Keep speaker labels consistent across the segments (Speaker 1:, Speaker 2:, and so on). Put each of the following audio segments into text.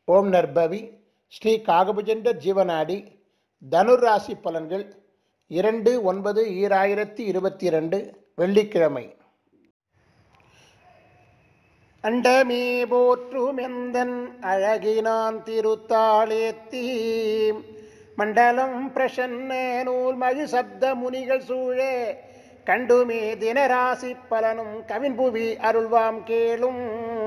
Speaker 1: ஓம் நர்பவி ஸ்ரீ காகபுஜண்ட ஜீவநாடி தனுர் ராசி பலன்கள் இரண்டு ஒன்பது ஈராயிரத்தி இருபத்தி ரெண்டு வெள்ளிக்கிழமை அண்டமே போற்றுமெந்தன் அழகினான் திருத்தாளேத்தி மண்டலம் பிரசன்ன நூல் மழு சப்த முனிகள் சூழ கண்டுமே தினராசி பலனும் கவின்புவி அருள்வாம் கேளும்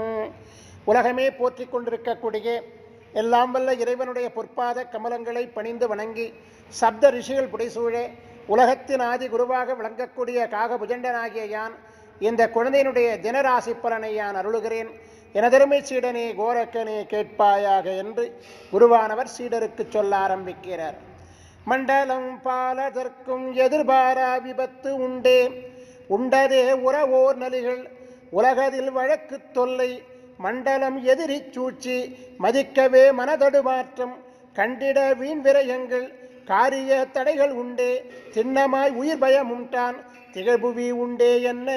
Speaker 1: உலகமே போற்றிக் கொண்டிருக்கக்கூடிய எல்லாம் வல்ல இறைவனுடைய பொற்பாத கமலங்களை பணிந்து வணங்கி சப்த ரிஷிகள் புடைசூழ உலகத்தின் ஆதி குருவாக விளங்கக்கூடிய காகபுஜண்டனாகிய யான் இந்த குழந்தையினுடைய தினராசி பலனை யான் அருளுகிறேன் எனதருமை சீடனே கோரக்கனே கேட்பாயாக என்று குருவானவர் சீடருக்கு சொல்ல ஆரம்பிக்கிறார் மண்டலம் பாலதற்கும் எதிர்பாரா விபத்து உண்டே உண்டதே உறவோர் நலிகள் உலகதில் வழக்கு தொல்லை மண்டலம் எதிரி சூழ்ச்சி மதிக்கவே மனதடுமாற்றம் கண்டிட வீண் விரயங்கள் காரிய தடைகள் உண்டே திண்ணமாய் உயிர் பயம் உண்டான் திகழ்புவி உண்டே என்ன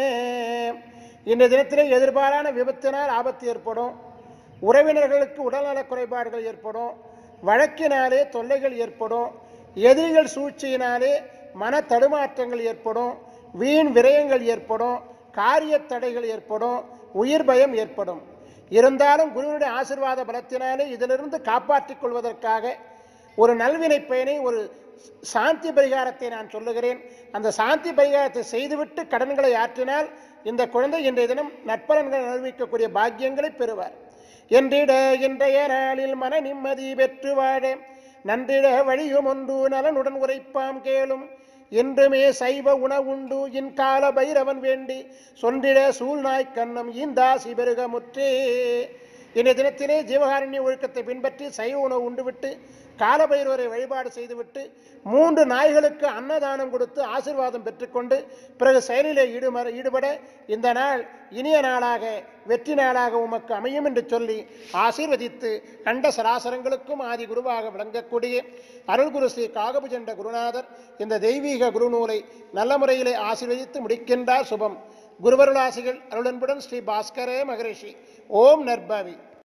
Speaker 1: இந்த தினத்திலே எதிர்பாரான விபத்தினால் ஆபத்து ஏற்படும் உறவினர்களுக்கு உடல்நலக் குறைபாடுகள் ஏற்படும் வழக்கினாலே தொல்லைகள் ஏற்படும் எதிரிகள் சூழ்ச்சியினாலே மன தடுமாற்றங்கள் ஏற்படும் வீண் விரயங்கள் ஏற்படும் காரிய தடைகள் ஏற்படும் உயிர் பயம் ஏற்படும் இருந்தாலும் குருவினுடைய ஆசிர்வாத பலத்தினாலே இதிலிருந்து காப்பாற்றிக் கொள்வதற்காக ஒரு நல்வினை பயனை ஒரு சாந்தி பரிகாரத்தை நான் சொல்லுகிறேன் அந்த சாந்தி பரிகாரத்தை செய்துவிட்டு கடன்களை ஆற்றினால் இந்த குழந்தை இன்றைய தினம் நற்பலன்களை அனுபவிக்கக்கூடிய பாக்கியங்களை பெறுவார் என்றிட இன்றைய நாளில் மன நிம்மதி பெற்று வாழ நன்றிட வழியும் ஒன்று நலனுடன் உரைப்பாம் கேளும் என்றுமே சைவ உணவுண்டு இன் கால பைரவன் வேண்டி சொன்றிட சூழ்நாய் கண்ணம் ஈந்தாசி பெருக முற்றே இன்றைய தினத்திலே ஜீவகாரண்ய ஒழுக்கத்தை பின்பற்றி சைவ உணவு உண்டுவிட்டு காலபைரவரை வழிபாடு செய்துவிட்டு மூன்று நாய்களுக்கு அன்னதானம் கொடுத்து ஆசிர்வாதம் பெற்றுக்கொண்டு பிறகு செயலிலே ஈடும ஈடுபட இந்த நாள் இனிய நாளாக வெற்றி நாளாக உமக்கு அமையும் என்று சொல்லி ஆசீர்வதித்து கண்ட சராசரங்களுக்கும் ஆதி குருவாக விளங்கக்கூடிய அருள்குரு ஸ்ரீ காகபுஜண்ட குருநாதர் இந்த தெய்வீக குருநூலை நல்ல முறையிலே ஆசீர்வதித்து முடிக்கின்றார் சுபம் குருவருளாசிகள் அருளன்புடன் ஸ்ரீ பாஸ்கரே மகரிஷி ஓம் நர்பவி